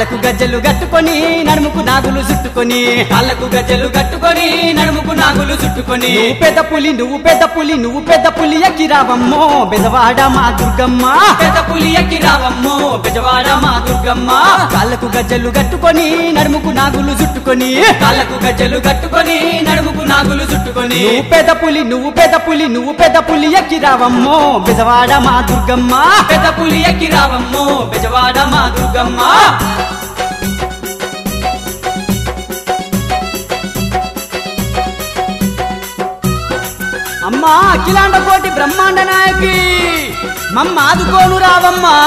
కాళ్ళకు గజ్జలు కట్టుకొని నడుముకు నాగులు చుట్టుకొని కాళ్ళకు గజ్జలు కట్టుకొని నడుముకు నాగులు చుట్టుకొని నువ్వు పెద్ద పులి నువ్వు పెద్ద పులి నువ్వు పెద్ద పులి ఎక్కి రావమ్మో బెదవాడ మా దుర్గమ్మ పెద్ద పులి ఎక్కి రావమ్మో బెజవాడ మా దుర్గమ్మ కాళ్ళకు గజ్జలు కట్టుకొని నడుముకు నాగులు చుట్టుకొని కాళ్ళకు గజ్జలు కట్టుకొని నడుముకు నాగులు చుట్టుకొని నువ్వు పెద్ద పులి నువ్వు పెద్ద పులి నువ్వు పెద్ద పులి ఎక్కి రావమ్మో బెదవాడ మా దుర్గమ్మ పెద్ద పులి ఎక్కి రావమ్మో బెజవాడ మా దుర్గమ్మ అమ్మా అఖిలాండ కోటి బ్రహ్మాండ నాయకి మమ్మ ఆదుకోను రావమ్మా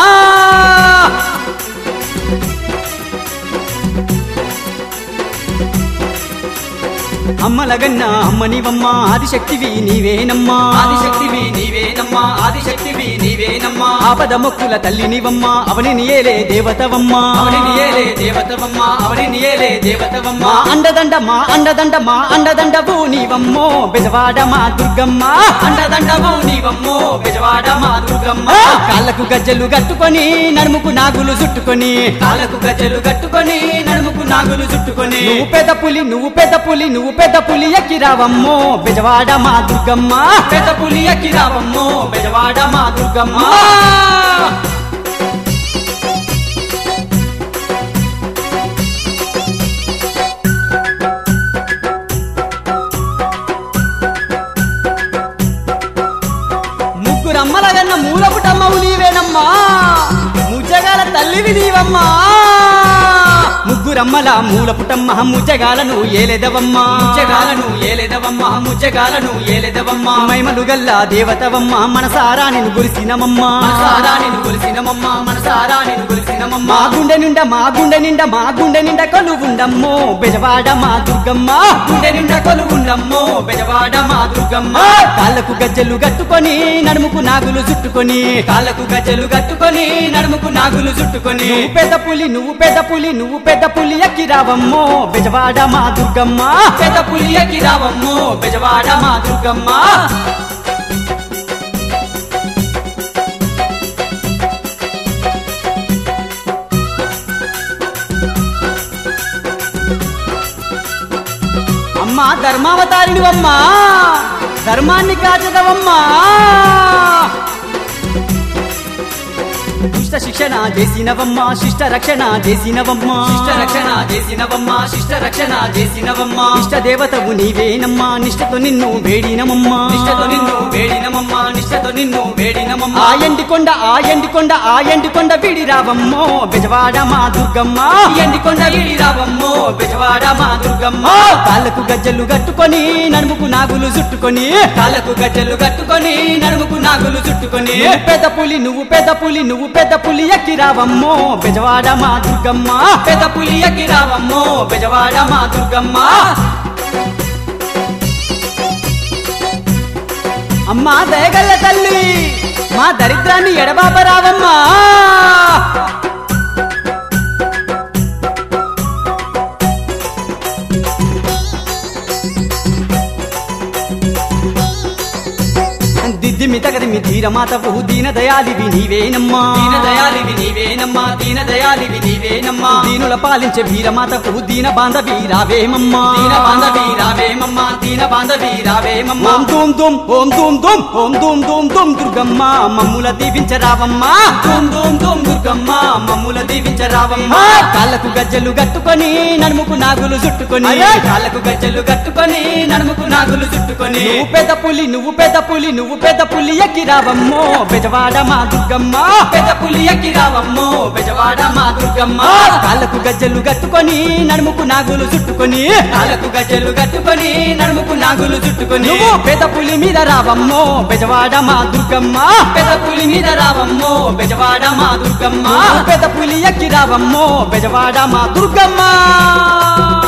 అమ్మలగన్న అమ్మనివమ్మ ఆదిశక్తివి నీవేనమ్మా ఆదిశక్తివి నీవేనమ్మా ఆదిశక్తివి నీవేనమ్మా ఆపద మొక్కుల తల్లినివమ్మ అవని నీయేలే దేవతవమ్మా అవని నియేలే దేవతవమ్మ అవని నియేలే దేవతవమ్మ మా అండదండ మా అండదండ మా అండదండవు నీవమ్మో బెజవాడ మా దుర్గమ్మ అండదండవు నీవమ్మో బెజవాడ మా దుర్గమ్మ ఆ! కాళ్ళకు గజ్జలు కట్టుకొని నడుముకు నాగులు చుట్టుకొని కాళ్ళకు గజ్జలు కట్టుకొని నడుముకు నాగులు చుట్టుకొని నువ్వు పెద్ద పులి నువ్వు పెద్ద పులి నువ్వు పెద్ద పులి ఎక్కి రావమ్మో బెజవాడ మా దుర్గమ్మ పెద్ద పులి ఎక్కి రావమ్మో బెజవాడ మా దుర్గమ్మ ముగ్గురమ్మలగన్న మూలపుటమ్మవు నీవేనమ్మా ముజ్జగాల తల్లివి నీవమ్మా ముగ్గురమ్మల మూలపుటమ్మ ముజ్జగాలను ఏలేదవమ్మా ముచ్చగాలను ఏలేదవమ్మ ముచ్చగాలను ఏలేదవమ్మ మైమలు గల్లా దేవతవమ్మ మనసారా నిన్ను గురిసినమమ్మా మనసారా నిన్ను కొలిసినమమ్మ మనసారా నిన్ను కొలిసినమమ్మ మా గుండె నిండా మా గుండె నిండా మా గుండె నిండా కొలువుండమ్మో బెజవాడ మా దుర్గమ్మ గుండె నిండా కొలువుండమ్మో బెజవాడ మా దుర్గమ్మ కాళ్ళకు గజ్జలు కట్టుకొని నడుముకు నాగులు చుట్టుకొని కాళ్ళకు గజ్జలు కట్టుకొని నడుముకు నాగులు చుట్టుకొని నువ్వు పెద్ద పులి నువ్వు పెద్ద పులి నువ్వు పెద్ద పులి ఎక్కి రావమ్మో బెజవాడ మా దుర్గమ్మ పెద్ద పులి ఎక్కి రావమ్మో బెజవాడ మా దుర్గమ్మ అమ్మా ధర్మావతారినివమ్మా ధర్మాన్ని కాచదవమ్మా దుష్ట శిక్షణ చేసినవమ్మా శిష్ట రక్షణ చేసినవమ్మా శిష్ట రక్షణ చేసినవమ్మ శిష్ట రక్షణ చేసినవమ్మ ఇష్ట దేవతవు నీవేనమ్మా నిష్టతో నిన్ను వేడినమమ్మా నిష్టతో నిన్ను వేడినమమ్మ నిష్టతో నిన్ను వేడినమమ్మ ఆ ఎండి కొండ ఆ ఎండి కొండ ఆ ఎండి కొండ విడి రావమ్మో బెజవాడ మా దుర్గమ్మ ఎండికొండ వీడి రావమ్మో బెజవాడ మా దుర్గమ్మ కాళ్ళకు గజ్జలు కట్టుకొని నడుముకు నాగులు చుట్టుకొని కాళ్ళకు గజ్జలు కట్టుకొని నడుముకు నాగులు చుట్టుకొని నువ్వు పెద్ద పులి నువ్వు పెద్ద పులి నువ్వు పెద్ద పులి ఎక్కి రావమ్మో బెజవాడ మా దుర్గమ్మ పెద్ద పులి ఎక్కి రావమ్మో బెజవాడ మా దుర్గమ్మ అమ్మా దయగల్ల తల్లి మా దరిద్రాన్ని ఎడబాప రావమ్మా దిద్దిమి తగదిమి ధీరమాతవు దీన దయాలివి నీవేనమ్మా దీన దయాలివి నీవేనమ్మా దీన దయాలివి నీవేనమ్మా దీనుల పాలించే వీరమాతవు దీన బాంధవి రావేమమ్మా దీన బాంధవి రావేమమ్మా దీన బాంధవి రావేమమ్మా ఓం దూం దూం ఓం దూం దూం ఓం దూం దూం దూం దుర్గమ్మ మమ్ముల దీవించరావమ్మా ధూమ్ ధూమ్ ధూమ్ దుర్గమ్మ మమ్ముల దీవించరావమ్మా కాళ్ళకు గజ్జలు కట్టుకొని నడుముకు నాగులు చుట్టుకొని కాళ్ళకు గజ్జలు కట్టుకొని నడుముకు నాగులు చుట్టుకొని నువ్వు పెద్ద పులి నువ్వు పెద్ద పులి నువ్వు పెద్ద పులి ఎక్కి రావమ్మో బెజవాడ మా దుర్గమ్మ పెద్ద పులి ఎక్కి రావమ్మో బెజవాడ మా దుర్గమ్మ కాళ్ళకు గజ్జలు కట్టుకొని నడుముకు నాగులు చుట్టుకొని కాళ్ళకు గజ్జలు కట్టుకొని నడుముకు నాగులు చుట్టుకొని నువ్వు పెద్ద పులి మీద రావమ్మో బెజవాడ మా దుర్గమ్మ పెద్ద పులి మీద రావమ్మో బెజవాడ మా దుర్గమ్మ నువ్వు పెద్ద పులి ఎక్కి రావమ్మో బెజవాడ మా దుర్గమ్మ